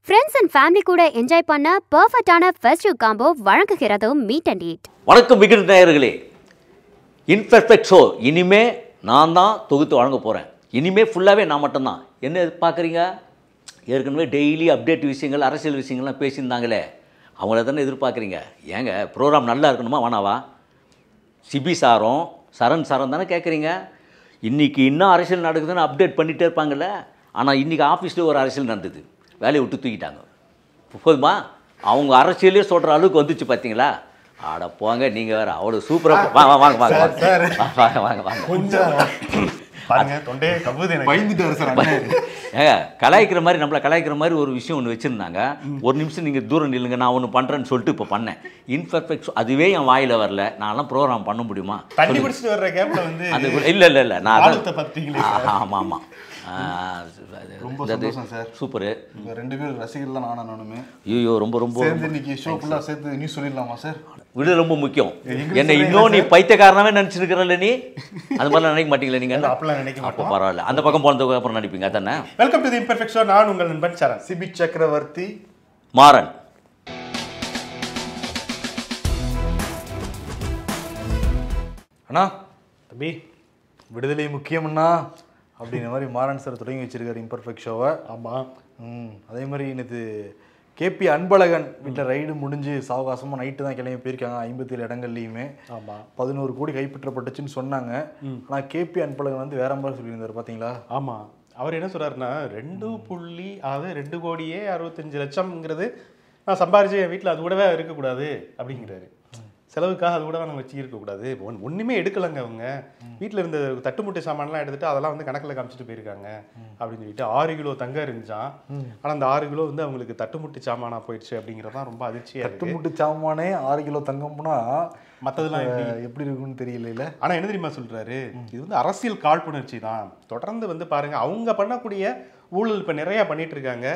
Friends and family கூட enjoy பண்ண பெர்ஃபெக்டான ஃபெஸ்டிவ் காம்போ வழங்குகிறது மீட் அண்ட் ஈட் வணக்கம் விகிட் நேயர்களே இன்பெர்ஃபெக்ட் ஷோ இனிமே நான் தான் தொகுத்து வழங்க போகிறேன் இனிமே ஃபுல்லாகவே நான் மட்டும்தான் என்ன எதிர்பார்க்குறீங்க ஏற்கனவே டெய்லி அப்டேட் விஷயங்கள் அரசியல் விஷயங்கள்லாம் பேசியிருந்தாங்களே அவங்கள தானே எதிர்பார்க்குறீங்க ஏங்க ப்ரோக்ராம் நல்லா இருக்கணுமா வேணாவா சிபி சாரும் சரண் சாரம் தானே கேட்குறீங்க இன்றைக்கி இன்னும் அரசியல் நடக்குதுன்னு அப்டேட் பண்ணிகிட்டே இருப்பாங்கல்ல ஆனால் இன்றைக்கி ஆஃபீஸில் ஒரு அரசியல் நடந்தது வேலையை விட்டு தூக்கிட்டாங்க போதுமா அவங்க அரசியலே சொல்கிற அளவுக்கு வந்துச்சு பார்த்தீங்களா ஆட போங்க நீங்கள் வேறு அவ்வளோ சூப்பராக வாங்க வாங்க வாங்க வாங்க சார், வாங்க வாங்க வாங்க வாங்க கொஞ்சம் பாருங்க தொண்டையே கவுது எனக்கு பயந்துட்டாரு சார் அண்ணன் ஏங்க கலாய்க்கிற மாதிரி நம்மளை கலாய்க்கிற மாதிரி ஒரு விஷயம் ஒன்று வச்சுருந்தாங்க ஒரு நிமிஷம் நீங்கள் தூரம் நில்லுங்க நான் ஒன்று பண்ணுறேன்னு சொல்லிட்டு இப்போ பண்ணேன் இன்பெர்ஃபெக்ட் அதுவே என் வாயில் வரல நான்லாம் ப்ரோக்ராம் பண்ண முடியுமா தண்ணி குடிச்சிட்டு வர்ற கேப்ல வந்து அந்த இல்லை இல்லை இல்லை நான் ஆழத்தை அதான் பத்தீங்களே ஆமாம் ஆமாம் ரொம்ப சந்தோஷம் சார். சூப்பரு உங்க ரெண்டு பேரும் ரசிகர்கள் தான் நானும் நானுமே ஐயோ ரொம்ப ரொம்ப சேர்ந்து இன்னைக்கு ஷோ ஃபுல்லா சேர்த்து நியூஸ் சொல்லிடலாமா சார் விடு ரொம்ப முக்கியம் எங்களுக்கு என்னை சொல்றீங்க இன்னும் நீ பைத்தியக்காரனாவே நினச்சிருக்கிறல்ல நீ அது மாதிரிலாம் நினைக்க மாட்டீங்களா நீங்கள் அப்படிலாம் நினைக்க அப்போ மாட்டோம் பரவாயில்ல அந்த பக்கம் போனதுக்கு அப்புறம் நடிப்பீங்க அதானே welcome to the imperfect show நான் உங்கள் நண்பன் சரண் சிபி சக்கரவர்த்தி மாறன் அண்ணா தம்பி விடுதலை முக்கியம்னா அப்படிங்கிற மாதிரி மாறன் சார் தொடங்கி வச்சிருக்காரு இம்பர்ஃபெக்ட் ஷோவை ஆமா ம் அதே மாதிரி நேற்று கேபி அன்பழகன் வீட்டில் ரைடு முடிஞ்சு சாவகாசமாக நைட்டு தான் கிளம்பி போயிருக்காங்க ஐம்பத்தேழு இடங்கள்லையுமே ஆமா பதினோரு கோடி கைப்பற்றப்பட்டுச்சுன்னு சொன்னாங்க ஆனால் கேபி அன்பழகன் வந்து வேற மாதிரி சொல்லியிருந்தாரு பார்த்தீங்களா ஆமா அவர் என்ன சொல்றாருன்னா ரெண்டு புள்ளி அதாவது ரெண்டு கோடியே அறுபத்தஞ்சு லட்சம்ங்கிறது நான் சம்பாரிச்சு என் வீட்டில் அது கூடவே இருக்கக்கூடாது அப்படிங்கிறாரு செலவுக்காக அது கூட நம்ம வச்சுக்க கூடாது ஒன் ஒண்ணுமே எடுக்கலங்க அவங்க வீட்டில் இருந்த தட்டுமுட்டை சாமான்லாம் எடுத்துட்டு அதெல்லாம் வந்து கணக்கில் காமிச்சிட்டு போயிருக்காங்க அப்படின்னு சொல்லிட்டு ஆறு கிலோ தங்கம் இருந்துச்சான் ஆனா அந்த ஆறு கிலோ வந்து அவங்களுக்கு தட்டுமுட்டு சாமானா போயிடுச்சு அப்படிங்கிறது தான் ரொம்ப அதிர்ச்சியா இருக்கு கட்டுமுட்டு சாமானே ஆறு கிலோ தங்கம்னா மற்றதெல்லாம் எப்படி அஹ், எப்படி இருக்குன்னு தெரியல ஆனா என்ன தெரியுமா சொல்றாரு இது வந்து அரசியல் காழ்ப்புணர்ச்சி தான் தொடர்ந்து வந்து பாருங்க அவங்க பண்ணக்கூடிய ஊழல் இப்ப நிறைய பண்ணிட்டு இருக்காங்க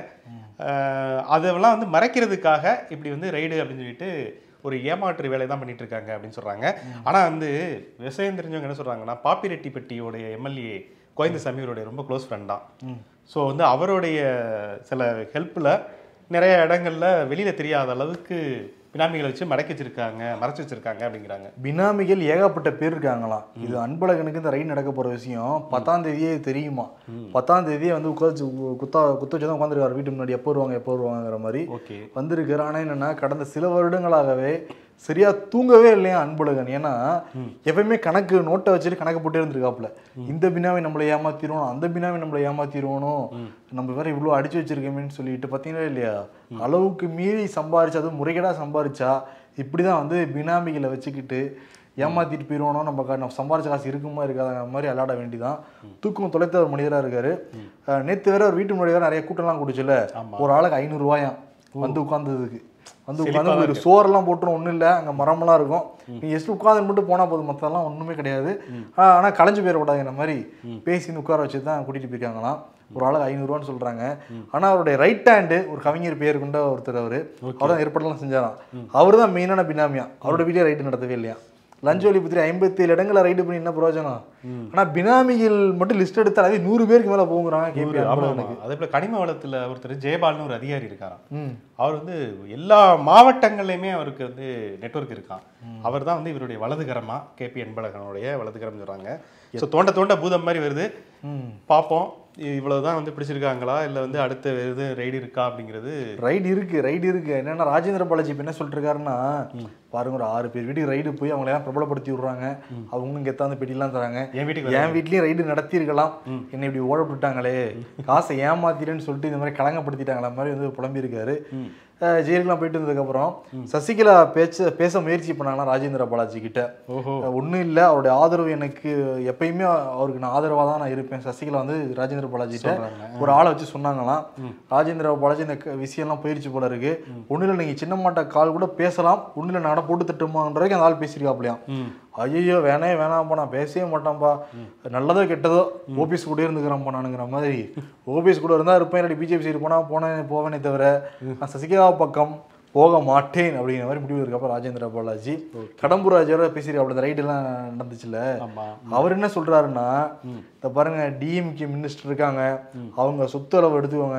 அஹ் அதெல்லாம் வந்து மறைக்கிறதுக்காக இப்படி வந்து ரைடு அப்படின்னு சொல்லிட்டு ஒரு ஏமாற்று வேலை தான் பண்ணிட்டு இருக்காங்க அப்படின்னு சொல்றாங்க ஆனா வந்து விவசாயம் தெரிஞ்சவங்க என்ன சொல்றாங்கன்னா பாப்பிரெட்டிப்பட்டியோடைய எம்எல்ஏ கோயந்தசாமி அவருடைய ரொம்ப க்ளோஸ் ஃப்ரெண்ட் தான் ஸோ வந்து அவருடைய சில ஹெல்ப்ல நிறைய இடங்கள்ல வெளியில தெரியாத அளவுக்கு பினாமிகளை வச்சு மடக்கி வச்சிருக்காங்க மறைச்சு வச்சிருக்காங்க அப்படிங்கிறாங்க பினாமிகள் ஏகப்பட்ட பேர் இருக்காங்களாம் இது அன்பழகனுக்கு இந்த ரைடு நடக்க போற விஷயம் பத்தாம் தேதியே தெரியுமா பத்தாம் தேதியே வந்து உட்காந்து குத்தா குத்த வச்சு தான் உட்காந்துருக்காரு வீட்டு முன்னாடி எப்போ வருவாங்க எப்போ வருவாங்கிற மாதிரி ஓகே வந்திருக்காரு ஆனா என்னன்னா கடந்த சில வருடங்களாகவே சரியா தூங்கவே இல்லையா அன்பழகன் ஏன்னா எப்பயுமே கணக்கு நோட்டை வச்சுட்டு கணக்கு போட்டே இருந்திருக்காப்புல இந்த பினாவை நம்மளை ஏமாத்திடுவோம் அந்த பினாவை நம்மளை ஏமாத்திடுவோம் நம்ம வேற இவ்வளோ அடிச்சு வச்சிருக்கோமேன்னு சொல்லிட்டு பார்த்தீங்களா இல்லையா அளவுக்கு மீறி சம்பாரிச்சா அதுவும் முறைகேடா சம்பாரிச்சா இப்படிதான் வந்து பினாமிகளை வச்சுக்கிட்டு ஏமாத்திட்டு போயிடுவானோ நம்ம கா- நம்ம சம்பாரிச்ச காசு இருக்குமா இருக்காத மாதிரி விளையாட வேண்டிதான் தூக்கம் தொலைத்த ஒரு மனிதரா இருக்காரு அஹ் நேத்து வேற ஒரு வீட்டு முன்னாடி வேற நிறைய கூட்டம்லாம் கூட்டுச்சுல ஒரு ஆளுக்கு ஐநூறு ரூபாயாம் வந்து உட்கார்ந்ததுக்கு வந்து உட்காந்து ஒரு சோறெல்லாம் போட்டுரும் ஒன்றும் இல்லை அங்கே மரமெல்லாம் இருக்கும் நீ ஜஸ்ட் உட்காந்து மட்டும் போனால் போதும் மற்றெல்லாம் ஒன்றுமே கிடையாது ஆனால் களைஞ்சு போயிடக்கூடாது இந்த மாதிரி பேசின்னு உட்கார வச்சு தான் கூட்டிகிட்டு போயிருக்காங்களாம் ஒரு ஆளுக்கு ஐநூறுரூவான்னு சொல்கிறாங்க ஆனால் அவருடைய ரைட் ஹேண்டு ஒரு கவிஞர் பேர் கொண்ட ஒருத்தர் அவர் அவர் தான் ஏற்பாடெல்லாம் செஞ்சாராம் அவர் தான் மெயினான பினாமியா அவரோட வீடியோ ரைடு நடத்தவே இல்லையா லஞ்ச ஒழிப்புத்துறை ஐம்பத்தி ஏழு இடங்களை ரைடு பண்ணி என்ன பிரயோஜனம் ஆனா பினாமிகள் மட்டும் லிஸ்ட் எடுத்தாலே நூறு பேருக்கு மேல போகுறாங்க கேபி ஆமா ஆமா அன்பழகனுக்கு அதே போல கனிம வளத்துல ஒருத்தர் ஜெயபால்னு ஒரு அதிகாரி இருக்காராம் ம். அவர் வந்து எல்லா மாவட்டங்கள்லயுமே அவருக்கு வந்து நெட்வொர்க் இருக்கான் அவர் தான் வந்து இவருடைய வலதுகரமா கேபி அன்பழகனுடைய வலதுகரம் சொல்றாங்க ஸோ தோண்ட தோண்ட பூதம் மாதிரி வருது பார்ப்போம் இவ்வளவுதான் வந்து பிடிச்சிருக்காங்களா இல்ல வந்து அடுத்த எது ரைடு இருக்கா அப்படிங்கிறது ரைடு இருக்கு ரைடு இருக்கு என்னன்னா ராஜேந்திர பாலாஜி இப்ப என்ன சொல்லிட்டு இருக்காருன்னா பாருங்க ஒரு ஆறு பேர் வீட்டுக்கு ரைடு போய் அவங்களை எல்லாம் பிரபலப்படுத்தி விடுறாங்க அவங்களும் கெத்தாந்து பெட்டிலாம் தராங்க என் வீட்டுக்கு என் வீட்லயும் ரைடு நடத்தியிருக்கலாம் என்னை இப்படி ஓட விட்டுட்டாங்களே காசை ஏமாத்திட்டேன்னு சொல்லிட்டு இந்த மாதிரி களங்கப்படுத்திட்டாங்களா மாதிரி வந்து புலம்பியிருக்காரு அஹ் ஜெயிலுக்குலாம் போயிட்டு வந்ததுக்கப்புறம் சசிகலா பேச்ச பேச முயற்சி பண்ணாங்களாம் ராஜேந்திர பாலாஜி கிட்ட ஓஹோ ஒன்றும் இல்லை அவருடைய ஆதரவு எனக்கு எப்பயுமே அவருக்கு நான் ஆதரவாக தான் நான் இருப்பேன் சசிகலா வந்து ராஜேந்திர பாலாஜிட்ட ஒரு ஆளை வச்சு சொன்னாங்களாம் ராஜேந்திர பாலாஜி இந்த க- விஷயம்லாம் போயிடுச்சு போல இருக்கு ஒன்றும் இல்லை நீங்கள் சின்ன மாட்ட கால் கூட பேசலாம் ஒன்றும் இல்லை நான் போட்டு தட்டுமான்ற வரைக்கும் அந்த ஆள் பேசியிருக்காப்லையாம் ஐயோ வேணே வேணாம்ப்பா நான் பேசவே மாட்டேன்ப்பா நல்லதோ கெட்டதோ ஓபிஎஸ் கூட இருந்துக்கிறேன்ப்பா நானுங்கிற மாதிரி ஓபிஎஸ் கூட இருந்தால் இருப்பேன் இல்லாட்டி பிஜேபி சைடு போனால் போனேன் போவேனே தவிர நான் சசிகலா பக்கம் போக மாட்டேன் அப்படிங்கிற மாதிரி முடிவு இருக்கப்ப ராஜேந்திர பாலாஜி கடம்பூர் ராஜாவோட பேசிட்டு அப்படி ரைடு எல்லாம் நடந்துச்சுல ஆமா அவர் என்ன சொல்றாருன்னா இந்த பாருங்க டிஎம்கே மினிஸ்டர் இருக்காங்க அவங்க சொத்து அளவு எடுத்துக்கோங்க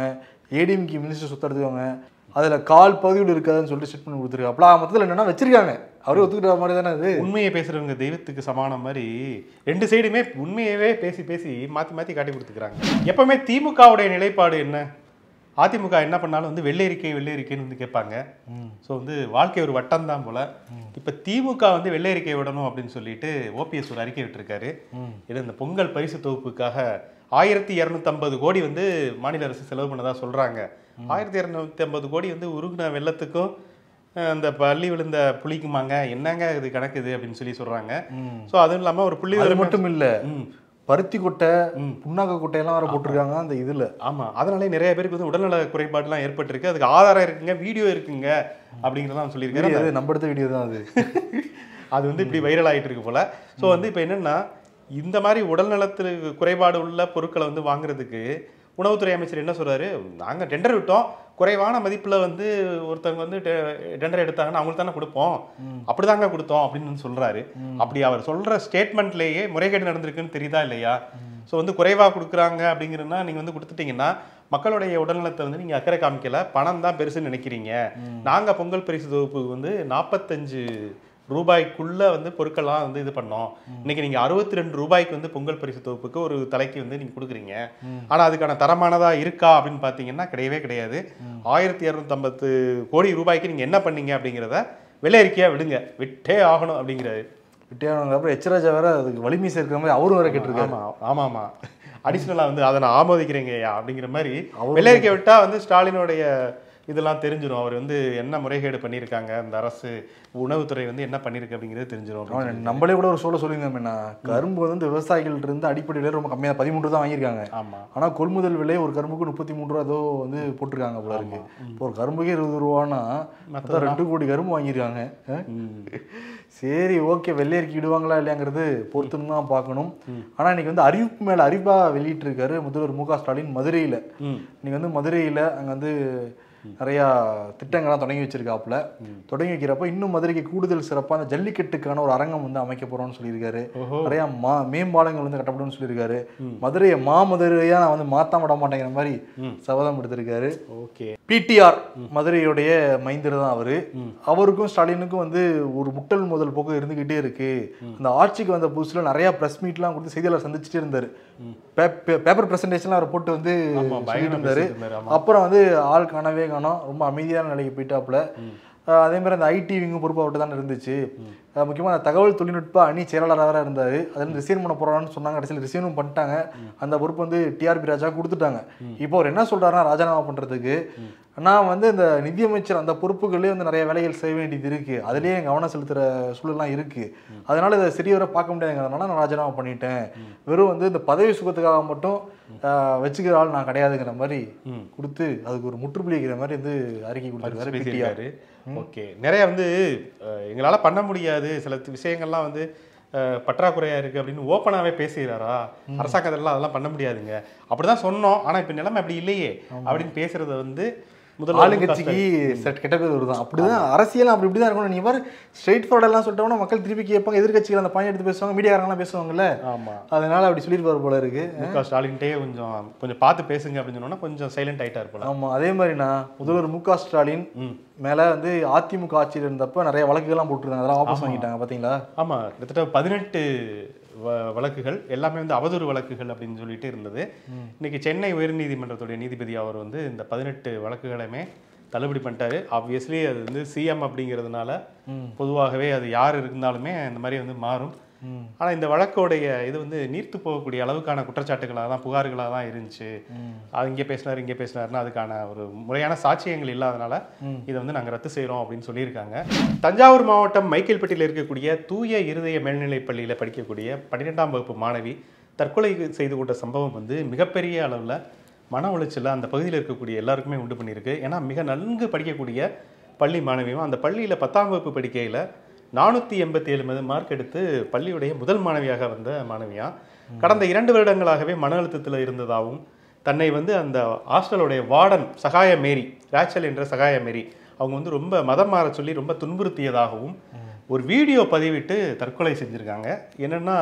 ஏடிஎம்கே மினிஸ்டர் சொத்தை எடுத்துக்கோங்க அதுல கால் பகுதியோடு இருக்காதுன்னு சொல்லிட்டு ஸ்டேட் பண்ணி கொடுத்துருக்காங்க அப்பலாம் மொத்தத்தில் என்னன்னா வச்சிருக்காங்க அவரே ஒத்துக்கிட்ட மாதிரி தானே அது உண்மையை பேசுறவங்க தெய்வத்துக்கு சமானம் மாதிரி ரெண்டு சைடுமே உண்மையவே பேசி பேசி மாத்தி மாத்தி காட்டி கொடுத்துக்கிறாங்க எப்பவுமே திமுகவுடைய நிலைப்பாடு என்ன அதிமுக என்ன பண்ணாலும் வந்து வெள்ளை வெள்ளையறிக்கைன்னு வந்து கேட்பாங்க ஸோ வந்து வாழ்க்கை ஒரு வட்டம் தான் போல இப்போ திமுக வந்து வெள்ளையறிக்கை விடணும் அப்படின்னு சொல்லிட்டு ஓபிஎஸ் ஒரு அறிக்கை விட்டிருக்காரு இது இந்த பொங்கல் பரிசு தொகுப்புக்காக ஆயிரத்தி இரநூத்தம்பது கோடி வந்து மாநில அரசு செலவு பண்ணதா சொல்றாங்க ஆயிரத்தி இரநூத்தி ஐம்பது கோடி வந்து உருகுன வெள்ளத்துக்கும் அஹ், அந்த பள்ளி விழுந்த புளிக்குமாங்க என்னங்க இது கணக்கு இது அப்படின்னு சொல்லி சொல்றாங்க ஸோ அதுவும் இல்லாம ஒரு புள்ளி அது மட்டும் இல்ல ம். பருத்தி கொட்டை புண்ணாக்கு கொட்டையெல்லாம் வேற போட்டிருக்காங்க அந்த இதுல ஆமா அதனாலே நிறைய பேருக்கு வந்து உடல்நல குறைபாடுலாம் ஏற்பட்டிருக்கு அதுக்கு ஆதாரம் இருக்குங்க வீடியோ இருக்குங்க அப்படிங்கிறதெல்லாம் சொல்லியிருக்காரு வீடியோ அது நம்ம எடுத்த வீடியோ தான் அது அது வந்து இப்படி வைரல் ஆயிட்டு இருக்கு போல ஸோ வந்து இப்போ என்னன்னா இந்த மாதிரி உடல்நலத்துக்கு குறைபாடு உள்ள பொருட்களை வந்து வாங்குறதுக்கு உணவுத்துறை அமைச்சர் என்ன சொல்றாரு நாங்க டெண்டர் விட்டோம் குறைவான மதிப்புல வந்து ஒருத்தவங்க வந்து டெண்டர் எடுத்தாங்கன்னா அவங்களுக்கு தானே கொடுப்போம் அப்படிதாங்க கொடுத்தோம் அப்படின்னு வந்து சொல்றாரு அப்படி அவர் சொல்ற ஸ்டேட்மெண்ட்லேயே முறைகேடு நடந்திருக்குன்னு தெரியுதா இல்லையா ஸோ வந்து குறைவா கொடுக்குறாங்க அப்படிங்கிறதுனா நீங்க வந்து கொடுத்துட்டீங்கன்னா மக்களுடைய உடல்நலத்தை வந்து நீங்க அக்கறை காமிக்கல பணம் தான் பெருசுன்னு நினைக்கிறீங்க நாங்க பொங்கல் பரிசு தொகுப்பு வந்து நாற்பத்தஞ்சு ரூபாய்க்குள்ள வந்து பொருட்கள்லாம் வந்து இது பண்ணோம் இன்னைக்கு நீங்க அறுபத்தி ரெண்டு ரூபாய்க்கு வந்து பொங்கல் பரிசு தொகுப்புக்கு ஒரு தலைக்கு வந்து நீங்க கொடுக்குறீங்க ஆனா அதுக்கான தரமானதா இருக்கா அப்படின்னு பாத்தீங்கன்னா கிடையவே கிடையாது ஆயிரத்தி இரநூத்தம்பத்து கோடி ரூபாய்க்கு நீங்க என்ன பண்ணீங்க அப்படிங்கிறத வெள்ளை அறிக்கையா விடுங்க விட்டே ஆகணும் அப்படிங்கிறாரு விட்டியானவங்க அப்புறம் எச்சராஜா வேற அதுக்கு வலிமை சேர்க்கிற மாதிரி அவரும் வேற கேட்டிருக்காரு ஆமா ஆமா ஆமா அடிஷ்னலா வந்து அதை நான் ஆமோதிக்கிறேங்கய்யா அப்படிங்கிற மாதிரி வெள்ளை அறிக்கை விட்டா வந்து ஸ்டாலினுடைய இதெல்லாம் தெரிஞ்சிடும் அவர் வந்து என்ன முறைகேடு பண்ணியிருக்காங்க அந்த அரசு உணவுத்துறை வந்து என்ன பண்ணியிருக்கு அப்படிங்கிறது தெரிஞ்சிடும் அப்படின்னு அவன் நம்மளே கூட ஒரு சொல்ல சொல்லியிருந்தோம் கரும்பு வந்து விவசாயிகள்ட்ட இருந்து அடிப்படை விலை ரொம்ப கம்மியாக பதிமூன்று தான் வாங்கியிருக்காங்க ஆமா ஆனா கொள்முதல் விலை ஒரு கரும்புக்கு முப்பத்தி மூணு ரூபா ஏதோ வந்து போட்டிருக்காங்க போல இருக்கு இப்போ ஒரு கரும்புக்கே இருபது ரூபான்னா மொத்தம் ரெண்டு கோடி கரும்பு வாங்கியிருக்காங்க அஹ்? சரி ஓகே வெள்ளையறிக்கை இடுவாங்களா இல்லையாங்கிறது பொறுத்துன்னு தான் பார்க்கணும் ஆனா இன்னைக்கு வந்து அறிவிப்பு மேல அறிவிப்பா வெளியிட்டிருக்காரு முதல்வர் மு க ஸ்டாலின் மதுரையில ம். இன்னைக்கு வந்து மதுரையில அங்க வந்து நிறையா திட்டங்கள்லாம் தொடங்கி வச்சிருக்காப்புல தொடங்கி வைக்கிறப்ப இன்னும் மதுரைக்கு கூடுதல் சிறப்பா அந்த ஜல்லிக்கட்டுக்கான ஒரு அரங்கம் வந்து அமைக்க போறோம்னு சொல்லியிருக்காரு நிறைய மா மேம்பாலங்கள் வந்து கட்டப்படும்னு சொல்லியிருக்காரு மதுரையை மாமதுரையா நான் வந்து மாத்த விட மாட்டேங்கிற மாதிரி சபதம் எடுத்திருக்காரு ஓகே பிடிஆர் மதுரையுடைய மைந்தர் தான் அவரு அவருக்கும் ஸ்டாலினுக்கும் வந்து ஒரு முட்டல் முதல் போக்கு இருந்துகிட்டே இருக்கு அந்த ஆட்சிக்கு வந்த புதுசுல நிறைய பிரஸ் மீட்லாம் கொடுத்து செய்தியாளர் சந்திச்சுட்டே இருந்தாரு பேப்பர் பிரசன்டேஷன்லாம் அவர் போட்டு வந்து ஆமா, சொல்லிட்டு பயங்கரமா இருந்தாரு பேசிட்டு இருந்தாரு, ஆமா. அப்புறம் வந்து ஆள் காணவே காணோம் ரொம்ப அமைதியான நிலைக்கு போயிட்டாப்புல அஹ் அதே மாதிரி அந்த ஐடி விங்கும் பொறுப்பு அவர்கிட்ட தான் இருந்துச்சு அஹ் முக்கியமா அந்த தகவல் தொழில்நுட்ப அணி செயலாளராக வேற இருந்தாரு அதுல இருந்து ரிசைன் பண்ண போறான்னு சொன்னாங்க கடைசியில் ரிசைனும் பண்ணிட்டாங்க அந்த பொறுப்பு வந்து டிஆர்பி ராஜா கொடுத்துட்டாங்க இப்போ அவர் என்ன சொல்றாருன்னா ராஜினாமா பண்றதுக்கு நான் வந்து இந்த நிதியமைச்சர் அந்த பொறுப்புகளே வந்து நிறைய வேலைகள் செய்ய வேண்டியது இருக்கு அதுலயே கவனம் செலுத்துற சூழல்லாம் இருக்கு அதனால இதை சரியவரை பார்க்க முடியாதுங்கிறதுனால நான் ராஜினாமா பண்ணிட்டேன் வெறும் வந்து இந்த பதவி சுகத்துக்காக மட்டும் அஹ், வச்சுக்கிற ஆள் நான் கிடையாதுங்கிற மாதிரி கொடுத்து அதுக்கு ஒரு முற்றுப்புள்ளி வைக்கிற மாதிரி வந்து அறிக்கை கொடுத்துருக்காரு பிடிஆர் பேசியிருக்காரு ஓகே நிறைய வந்து அஹ், எங்களால பண்ண முடியாது சில தி- விஷயங்கள்லாம் வந்து அஹ், பற்றாக்குறையா இருக்கு அப்படின்னு ஓப்பனாவே பேசுகிறாரா அரசாங்கத்திலாம் அதெல்லாம் பண்ண முடியாதுங்க அப்படிதான் சொன்னோம் ஆனா இப்ப நிலைமை அப்படி இல்லையே அப்படின்னு பேசுறத வந்து முதல்வர் மு க ஆளுங்கட்சிக்கு செட் கெட்ட பேர் வருதான் அப்படிதான் அரசியல் அப்படி இப்படி தான் இருக்கணும் நீ பாரு ஸ்ட்ரெயிட் ஃபார்வர்டெல்லாம் சொல்லிட்டோம்னா மக்கள் திருப்பி கேட்பாங்க எதிர்க்கட்சிகள் அந்த பாயிண்ட் எடுத்து பேசுவாங்க மீடியாக்காரங்களாம் பேசுவாங்கல்ல ஆமா அதனால அப்படி சொல்லியிருப்பாரு போல இருக்கு மு க ஸ்டாலின்ட்டே கொஞ்சம் கொஞ்சம் பார்த்து பேசுங்க அப்படின்னு சொன்னோன்னா கொஞ்சம் சைலண்ட் ஆயிட்டா இருப்பல ஆமா அதே மாதிரிண்ணா முதல்வர் மு க ஸ்டாலின் மேல வந்து அதிமுக ஆட்சியில் இருந்தப்ப நிறைய வழக்குகள்லாம் போட்டிருந்தாங்க அதெல்லாம் வாபஸ் வாங்கிட்டாங்க பாத்தீங்களா ஆமா கிட்டத்தட்ட பதினெட்டு வ- வழக்குகள் எல்லாமே வந்து அவதூறு வழக்குகள் அப்படின்னு சொல்லிட்டு இருந்தது இன்னைக்கு சென்னை உயர்நீதிமன்றத்துடைய நீதிபதி அவர் வந்து இந்த பதினெட்டு வழக்குகளையுமே தள்ளுபடி பண்ணிட்டாரு ஆப்வியஸ்லி அது வந்து சிஎம் அப்படிங்கிறதுனால பொதுவாகவே அது யார் இருந்தாலுமே இந்த மாதிரி வந்து மாறும் ஆனா இந்த வழக்கோடைய இது வந்து நீர்த்து போகக்கூடிய அளவுக்கான குற்றச்சாட்டுகளாக தான் புகார்களாக தான் இருந்துச்சு அது இங்கே பேசினார் இங்கே பேசினாருன்னா அதுக்கான ஒரு முறையான சாட்சியங்கள் இல்லாதனால இதை வந்து நாங்கள் ரத்து செய்கிறோம் அப்படின்னு சொல்லியிருக்காங்க தஞ்சாவூர் மாவட்டம் மைக்கேல்பட்டியில் இருக்கக்கூடிய தூய இருதய மேல்நிலைப் பள்ளியில் படிக்கக்கூடிய பன்னிரெண்டாம் வகுப்பு மாணவி தற்கொலை செய்து கொண்ட சம்பவம் வந்து மிகப்பெரிய அளவில் மன உளைச்சலை அந்த பகுதியில் இருக்கக்கூடிய எல்லாருக்குமே உண்டு பண்ணியிருக்கு ஏன்னா மிக நன்கு படிக்கக்கூடிய பள்ளி மாணவியும் அந்த பள்ளியில் பத்தாம் வகுப்பு படிக்கையில் நானூற்றி எண்பத்தி ஏழு மார்க் எடுத்து பள்ளியுடைய முதல் மாணவியாக வந்த மாணவியா கடந்த இரண்டு வருடங்களாகவே மன அழுத்தத்தில் இருந்ததாகவும் தன்னை வந்து அந்த ஹாஸ்டலுடைய வார்டன் சகாய மேரி ரேச்சல் என்ற சகாய மேரி அவங்க வந்து ரொம்ப மதம் மாற சொல்லி ரொம்ப துன்புறுத்தியதாகவும் ஒரு வீடியோ பதிவிட்டு தற்கொலை செஞ்சுருக்காங்க என்னன்னா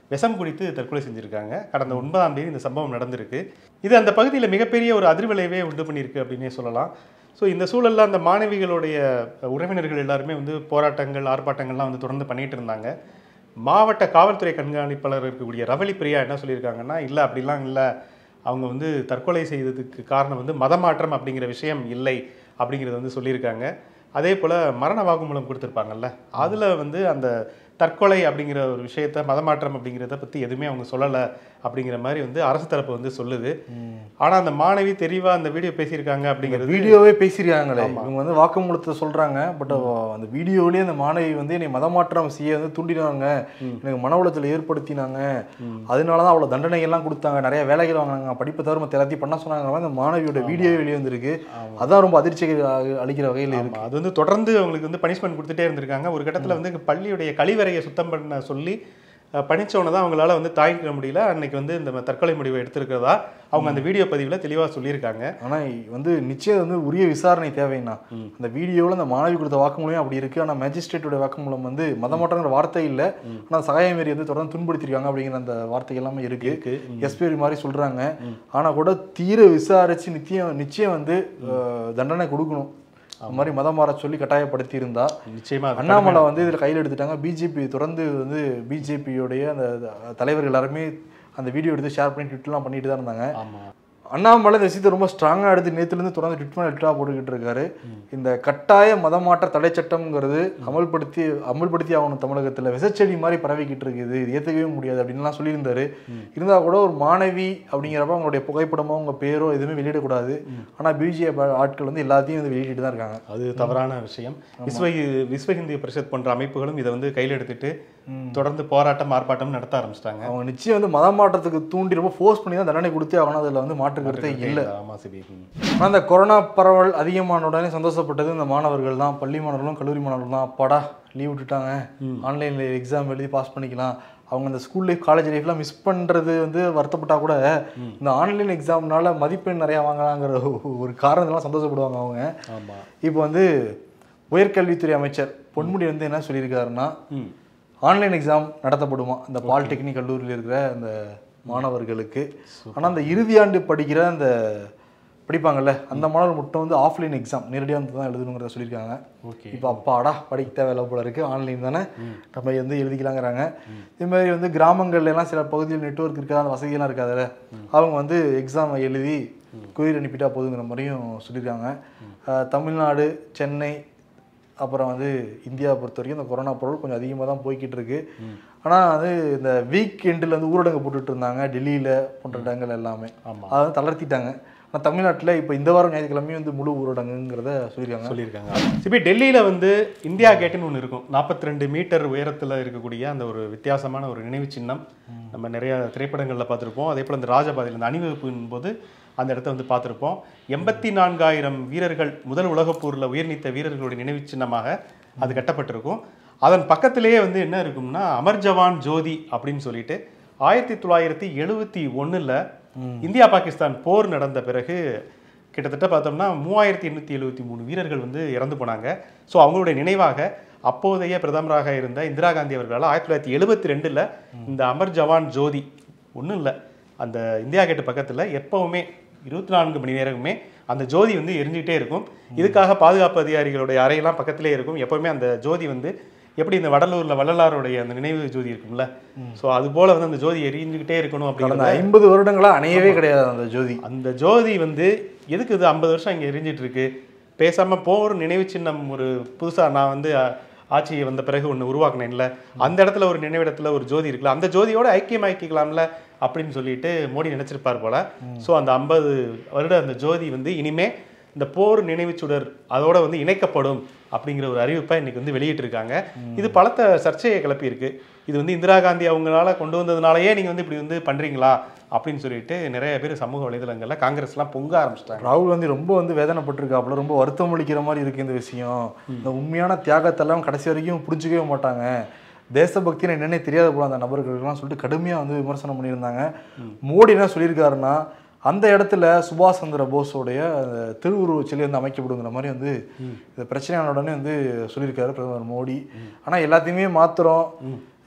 விஷம் குடித்து தற்கொலை செஞ்சுருக்காங்க கடந்த ஒன்பதாம் தேதி இந்த சம்பவம் நடந்திருக்கு இது அந்த பகுதியில் மிகப்பெரிய ஒரு அதிர்வலைவே உண்டு பண்ணியிருக்கு அப்படின்னே சொல்லலாம் ஸோ இந்த சூழலில் அந்த மாணவிகளுடைய உறவினர்கள் எல்லாருமே வந்து போராட்டங்கள் ஆர்ப்பாட்டங்கள்லாம் வந்து தொடர்ந்து பண்ணிட்டு இருந்தாங்க மாவட்ட காவல்துறை கண்காணிப்பாளர் இருக்கக்கூடிய ரவளி பிரியா என்ன சொல்லியிருக்காங்கன்னா இல்லை அப்படிலாம் இல்லை அவங்க வந்து தற்கொலை செய்ததுக்கு காரணம் வந்து மதமாற்றம் அப்படிங்கிற விஷயம் இல்லை அப்படிங்கிறத வந்து சொல்லியிருக்காங்க அதே போல் மரண வாக்குமூலம் கொடுத்துருப்பாங்கல்ல அதில் வந்து அந்த தற்கொலை அப்படிங்கிற ஒரு விஷயத்த மதமாற்றம் அப்படிங்கிறத பற்றி எதுவுமே அவங்க சொல்லலை அப்படிங்கிற மாதிரி வந்து அரசு தரப்பு வந்து சொல்லுது ஆனால் அந்த மாணவி தெளிவாக அந்த வீடியோ பேசியிருக்காங்க அப்படிங்கிறது வீடியோவே பேசியிருக்காங்களே இவங்க வந்து வாக்குமூலத்தை சொல்றாங்க பட் அந்த வீடியோலயே அந்த மாணவி வந்து என்னை மதமாற்றம் செய்ய வந்து தூண்டினாங்க எனக்கு மன உளைச்சல் ஏற்படுத்தினாங்க அதனால தான் அவ்வளோ தண்டனை எல்லாம் கொடுத்தாங்க நிறைய வேலைகள் வாங்கினாங்க படிப்பை தவிர மற்ற எல்லாத்தையும் பண்ண சொன்னாங்க அந்த மாணவியோட வீடியோ வெளியே வந்திருக்கு அதான் ரொம்ப அதிர்ச்சி அளிக்கிற வகையில் இருக்கு ஆமா, அது வந்து தொடர்ந்து அவங்களுக்கு வந்து பனிஷ்மெண்ட் கொடுத்துட்டே இருந்திருக்காங்க ஒரு கட்டத்தில் வந்து பள்ளியுடைய கழிவறையை சுத்தம் பண்ண சொல்லி அஹ், பணிச்சவனை தான் அவங்களால வந்து தாங்கிக்க முடியல அன்னைக்கு வந்து இந்த தற்கொலை முடிவை எடுத்திருக்கிறதா அவங்க அந்த வீடியோ பதிவில் தெளிவாக சொல்லியிருக்காங்க ஆனா வந்து நிச்சயம் வந்து உரிய விசாரணை தேவைன்னா அந்த வீடியோவில் அந்த மாணவி கொடுத்த வாக்குமூலம் அப்படி இருக்கு ஆனா மேஜிஸ்ட்ரேட்டோட வாக்குமூலம் வந்து மதமாற்றங்கிற வார்த்தை இல்லை ஆனா சகாயமேரி வந்து தொடர்ந்து துன்புறுத்திருக்காங்க அப்படிங்கிற அந்த வார்த்தை எல்லாமே இருக்கு இருக்கு எஸ்பிஐ மாதிரி சொல்றாங்க ஆனா கூட தீர விசாரிச்சு நிச்சயம் நிச்சயம் வந்து அஹ், தண்டனை கொடுக்கணும் அந்த மாதிரி மதம் மாற சொல்லி கட்டாயப்படுத்தி இருந்தா நிச்சயமா அது அண்ணாமலை வந்து இதில் கையில் எடுத்துட்டாங்க பிஜேபி தொடர்ந்து வந்து பிஜேபியோடைய அந்த தலைவர்கள் எல்லாருமே அந்த வீடியோ எடுத்து ஷேர் பண்ணி ட்விட்லாம் பண்ணிட்டு தான் இருந்தாங்க ஆமா அண்ணாமலை இந்த விஷயத்தை ரொம்ப ஸ்ட்ராங்காக எடுத்து நேற்றுலேருந்து தொடர்ந்து ட்விட் பண்ண ட்விட்டாக போட்டுக்கிட்டு இருக்காரு இந்த கட்டாய மதமாற்ற தடை சட்டம்ங்கிறது அமல்படுத்தி அமல்படுத்தி ஆகணும் தமிழகத்தில் விசச்செடி மாதிரி பரவிக்கிட்டு இருக்குது இது ஏற்றுக்கவே முடியாது அப்படின்லாம் சொல்லியிருந்தாரு இருந்தால் கூட ஒரு மாணவி அப்படிங்கிறப்ப அவங்களுடைய புகைப்படமோ அவங்க பேரோ எதுவுமே வெளியிடக்கூடாது ஆனால் பிஜேபி ஆட்கள் வந்து எல்லாத்தையும் வந்து வெளியிட்டு தான் இருக்காங்க அது தவறான விஷயம் விஸ்வ விஸ்வ இந்திய பரிஷத் போன்ற அமைப்புகளும் இதை வந்து கையில் எடுத்துட்டு தொடர்ந்து போராட்டம் ஆர்ப்பாட்டம் நடத்த ஆரம்பிச்சிட்டாங்க அவங்க நிச்சயம் வந்து மதமாற்றத்துக்கு தூண்டி ரொம்ப ஃபோர்ஸ் பண்ணி தான் தண்டனை கொடுத்தே ஆகணும் அதில் வந்து மாற்று கருத்தே இல்லை ஆமா சிபி ம். ஆனால் அந்த கொரோனா பரவல் அதிகமான உடனே சந்தோஷப்பட்டது இந்த மாணவர்கள் தான் பள்ளி மாணவர்களும் கல்லூரி மாணவர்களும் தான் அப்பாடா லீவ் விட்டுட்டாங்க ஆன்லைனில் எக்ஸாம் எழுதி பாஸ் பண்ணிக்கலாம் அவங்க அந்த ஸ்கூல் லைஃப் காலேஜ் லைஃப்லாம் மிஸ் பண்ணுறது வந்து வருத்தப்பட்டா கூட இந்த ஆன்லைன் எக்ஸாம்னால மதிப்பெண் நிறையா வாங்கலாங்கிற ஒரு காரணத்தெல்லாம் சந்தோஷப்படுவாங்க அவங்க ஆமா இப்போ வந்து உயர்கல்வித்துறை அமைச்சர் பொன்முடி வந்து என்ன சொல்லியிருக்காருன்னா ம் ஆன்லைன் எக்ஸாம் நடத்தப்படுமா இந்த பாலிடெக்னிக் கல்லூரியில் இருக்கிற அந்த மாணவர்களுக்கு ஆனால் அந்த இறுதியாண்டு படிக்கிற அந்த படிப்பாங்கல்ல அந்த மாணவர் மட்டும் வந்து ஆஃப்லைன் எக்ஸாம் நேரடியாக வந்து தான் எழுதணுங்கிறத சொல்லியிருக்காங்க ஓகே இப்போ அப்பாடா படிக்க தேவையில்ல போல இருக்கு ஆன்லைன் தானே நம்ம வந்து எழுதிக்கலாங்கிறாங்க இதே மாதிரி வந்து கிராமங்கள்ல எல்லாம் சில பகுதியில் நெட்வொர்க் இருக்காது அந்த வசதியெல்லாம் இருக்காதுல்ல அவங்க வந்து எக்ஸாம் எழுதி கொரியர் அனுப்பிட்டா போதுங்கிற மாதிரியும் சொல்லியிருக்காங்க அஹ் தமிழ்நாடு சென்னை அப்புறம் வந்து இந்தியாவை பொறுத்த வரைக்கும் இந்த கொரோனா பொருள் கொஞ்சம் அதிகமாக தான் போய்கிட்டு இருக்கு ஆனால் வந்து இந்த வீக் எண்டில் வந்து ஊரடங்கு போட்டுட்டு இருந்தாங்க டெல்லியில் போன்ற இடங்கள் எல்லாமே ஆமா. அதை வந்து தளர்த்திட்டாங்க ஆனால் தமிழ்நாட்டில் இப்போ இந்த வாரம் ஞாயிற்றுக்கிழமையும் வந்து முழு ஊரடங்குங்கிறத சொல்லியிருக்காங்க சொல்லியிருக்காங்க சிபி டெல்லியில் வந்து இந்தியா கேட்டுன்னு ஒன்று இருக்கும் 42 மீட்டர் உயரத்தில் இருக்கக்கூடிய அந்த ஒரு வித்தியாசமான ஒரு நினைவு சின்னம் நம்ம நிறைய திரைப்படங்களில் பார்த்துருப்போம் அதே போல் இந்த ராஜபாதையில் இந்த அணிவகுப்பின் போது அந்த இடத்த வந்து பார்த்துருப்போம் எண்பத்தி நான்காயிரம் வீரர்கள் முதல் உலகப் போரில் உயிர் நீத்த வீரர்களுடைய நினைவு சின்னமாக அது கட்டப்பட்டிருக்கும் அதன் பக்கத்திலேயே வந்து என்ன இருக்கும்னா அமர் ஜவான் ஜோதி அப்படின்னு சொல்லிட்டு ஆயிரத்தி தொள்ளாயிரத்தி எழுபத்தி ஒன்றில் இந்தியா பாகிஸ்தான் போர் நடந்த பிறகு கிட்டத்தட்ட பார்த்தோம்னா மூவாயிரத்தி எண்ணூற்றி எழுபத்தி மூணு வீரர்கள் வந்து இறந்து போனாங்க ஸோ அவங்களுடைய நினைவாக அப்போதைய பிரதமராக இருந்த இந்திரா காந்தி அவர்களால் ஆயிரத்தி தொள்ளாயிரத்தி எழுபத்தி ரெண்டில் இந்த அமர் ஜவான் ஜோதி ஒன்றும் இல்லை அந்த இந்தியா கேட்டு பக்கத்தில் எப்பவுமே இருபத்தி நான்கு மணி நேரமுமே அந்த ஜோதி வந்து எரிஞ்சுக்கிட்டே இருக்கும் இதுக்காக பாதுகாப்பு அதிகாரிகளுடைய அறையெல்லாம் பக்கத்திலே இருக்கும் எப்பவுமே அந்த ஜோதி வந்து எப்படி இந்த வடலூர்ல வள்ளலாருடைய அந்த நினைவு ஜோதி இருக்கும்ல ஸோ அது போல வந்து அந்த ஜோதி எரிஞ்சுக்கிட்டே இருக்கணும் கடந்த அப்படிங்கிறத ஐம்பது வருடங்களா அணையவே கிடையாது அந்த ஜோதி அந்த ஜோதி வந்து எதுக்கு இது ஐம்பது வருஷம் இங்கே எரிஞ்சிட்டு இருக்கு பேசாம போர் நினைவு சின்னம் ஒரு புதுசா நான் வந்து அ, ஆட்சி வந்த பிறகு ஒன்று உருவாக்குனேன்ல அந்த இடத்துல ஒரு நினைவிடத்துல ஒரு ஜோதி இருக்குல்ல அந்த ஜோதியோட ஐக்கியமாக்கிக்கலாம்ல அப்படின்னு சொல்லிட்டு மோடி நினைச்சிருப்பார் போல ஸோ அந்த ஐம்பது வருட அந்த ஜோதி வந்து இனிமே இந்த போர் நினைவுச் சுடர் அதோட வந்து இணைக்கப்படும் அப்படிங்கிற ஒரு அறிவிப்பை இன்னைக்கு வந்து வெளியிட்டிருக்காங்க இது பலத்த சர்ச்சையை கிளப்பியிருக்கு இது வந்து இந்திரா காந்தி அவங்களால கொண்டு வந்ததுனாலயே நீங்க வந்து இப்படி வந்து பண்றீங்களா அப்படின்னு சொல்லிட்டு நிறைய பேர் சமூக வலைதளங்கள்ல காங்கிரஸ்லாம் பொங்க ஆரம்பிச்சிட்டாங்க ராகுல் காந்தி ரொம்ப வந்து வேதனைப்பட்டிருக்காப்புல ரொம்ப வருத்தம் அளிக்கிற மாதிரி இருக்கு இந்த விஷயம் இந்த உண்மையான தியாகத்தெல்லாம் கடைசி வரைக்கும் புரிஞ்சுக்கவே மாட்டாங்க தேசபக்தின்னு என்னன்னே தெரியாத போல அந்த நபர்களுக்கெல்லாம் சொல்லிட்டு கடுமையாக வந்து விமர்சனம் பண்ணியிருந்தாங்க மோடி என்ன சொல்லியிருக்காருன்னா அந்த இடத்துல சுபாஷ் சந்திர போஸோடைய அந்த திருவுருவச் சிலை வந்து அமைக்கப்படுங்கிற மாதிரி வந்து இந்த பிரச்சனையான உடனே வந்து சொல்லியிருக்காரு பிரதமர் மோடி ஆனால் எல்லாத்தையுமே மாத்திரம்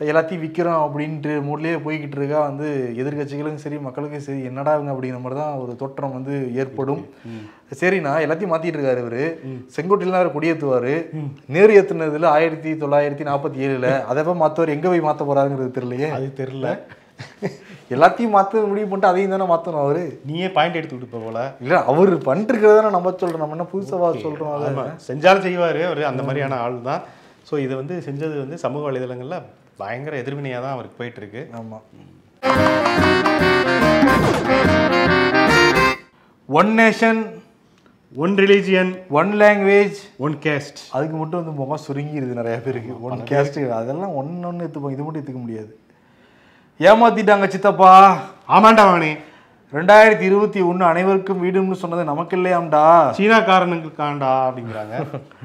எல்லாத்தையும் விற்கிறோம் அப்படின்ட்டு மூட்லேயே போய்கிட்டு இருக்கா வந்து எதிர்க்கட்சிகளுக்கும் சரி மக்களுக்கும் சரி என்னடா இவங்க அப்படிங்கிற மாதிரி தான் ஒரு தோற்றம் வந்து ஏற்படும் சரிண்ணா எல்லாத்தையும் மாத்திட்டு இருக்காரு இவரு செங்கோட்டையில அவர் கொடியேற்றுவாரு நேரு ஏத்துனதுல ஆயிரத்தி தொள்ளாயிரத்தி நாற்பத்தி ஏழுல அதை போய் மாத்துவார் எங்க போய் மாத்த போறாருங்கிறது தெரியலையே அது தெரியல எல்லாத்தையும் மாத்த முடிவு பண்ணிட்டு அதையும் தானே மாத்தணும் அவரு நீயே பாயிண்ட் எடுத்து விட்டு போல இல்ல அவர் பண்ணிட்டு இருக்கிறத நம்ம சொல்றோம் நம்ம என்ன புதுசாவா சொல்றோம் அதை ஆமா செஞ்சாலும் செய்வாரு அவர் அந்த மாதிரியான ஆள் தான் ஸோ இதை வந்து செஞ்சது வந்து சமூக வலைதளங்கள்ல பயங்கர எதிர்வினையாக தான் அவருக்கு போயிட்டு இருக்கு ஆமா one nation one religion one language one caste அதுக்கு மட்டும் வந்து முகம் சுருங்கிடுது நிறைய பேருக்கு ஒன் கேஸ்ட் அதெல்லாம் ஒன்று ஒன்று எடுத்துப்போம் இது மட்டும் எடுத்துக்க முடியாது ஏமாத்திட்டாங்க சித்தப்பா ஆமாண்டா வாணி ரெண்டாயிரத்தி இருபத்தி ஒன்று அனைவருக்கும் வீடுன்னு சொன்னது நமக்கு இல்லையாம்டா சீனாக்காரனுக்காண்டா அப்படிங்கிறாங்க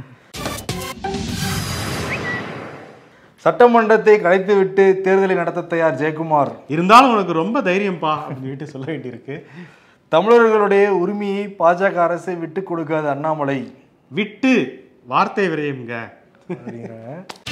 சட்டமன்றத்தை கலைத்து விட்டு தேர்தலை நடத்த தயார் ஜெயக்குமார் இருந்தாலும் உனக்கு ரொம்ப தைரியம்ப்பா அப்படின்னு சொல்ல வேண்டியிருக்கு தமிழர்களுடைய உரிமையை பாஜக அரசு விட்டு கொடுக்காது அண்ணாமலை விட்டு வார்த்தை விரையுங்க அப்படிங்கிறாங்க.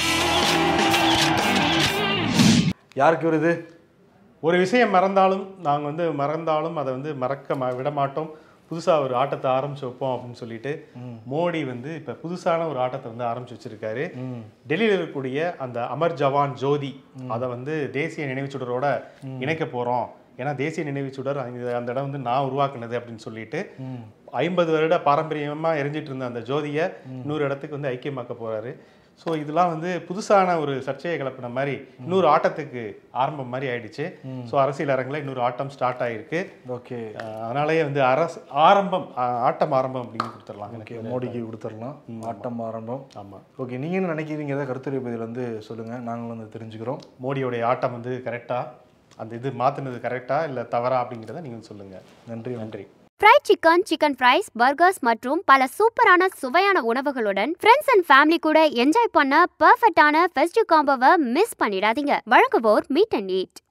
யாருக்கு வருது ஒரு விஷயம் மறந்தாலும் நாங்கள் வந்து மறந்தாலும் அதை வந்து மறக்க ம- விட மாட்டோம் புதுசாக ஒரு ஆட்டத்தை ஆரம்பிச்சு வைப்போம் அப்படின்னு சொல்லிட்டு மோடி வந்து இப்போ புதுசான ஒரு ஆட்டத்தை வந்து ஆரம்பிச்சு வச்சிருக்காரு டெல்லியில் இருக்கக்கூடிய அந்த அமர் ஜவான் ஜோதி அதை வந்து தேசிய நினைவுச்சுடரோட இணைக்க போகிறோம் ஏன்னா தேசிய நினைவுச்சுடர் அந்த அந்த இடம் வந்து நான் உருவாக்குனது அப்படின்னு சொல்லிட்டு ஐம்பது வருட பாரம்பரியமாக எரிஞ்சிட்டு இருந்த அந்த ஜோதியை இன்னொரு இடத்துக்கு வந்து ஐக்கியமாக்க போறாரு ஸோ இதெல்லாம் வந்து புதுசான ஒரு சர்ச்சையை கிளப்பின மாதிரி இன்னொரு ஆட்டத்துக்கு ஆரம்பம் மாதிரி ஆயிடுச்சு ஸோ அரசியல் அரங்கில் இன்னொரு ஆட்டம் ஸ்டார்ட் ஆயிருக்கு ஓகே அஹ் அதனாலேயே வந்து அரசு ஆரம்பம் அஹ் ஆட்டம் ஆரம்பம் அப்படின்னு கொடுத்துடலாம் ஓகே மோடிக்கு கொடுத்துடலாம் ஆட்டம் ஆரம்பம் ஆமாம் ஓகே நீங்க என்ன நினைக்கிறீங்க ஏதாவது கருத்துரை பதில் வந்து சொல்லுங்க நாங்களும் வந்து தெரிஞ்சுக்கிறோம் மோடியோடைய ஆட்டம் வந்து கரெக்டா அந்த இது மாற்றினது கரெக்டா இல்லை தவறா அப்படிங்கிறத நீங்கள் சொல்லுங்கள் நன்றி நன்றி fried chicken chicken fries burgers மற்றும் பல சூப்பரான சுவையான உணவுகளுடன் ஃப்ரெண்ட்ஸ் அண்ட் ஃபேமிலி கூட என்ஜாய் பண்ண பெர்ஃபெக்டான ஃபெஸ்டிவ் காம்போவை மிஸ் பண்ணிடாதீங்க வழங்குவோர் மீட் அண்ட் ஈட்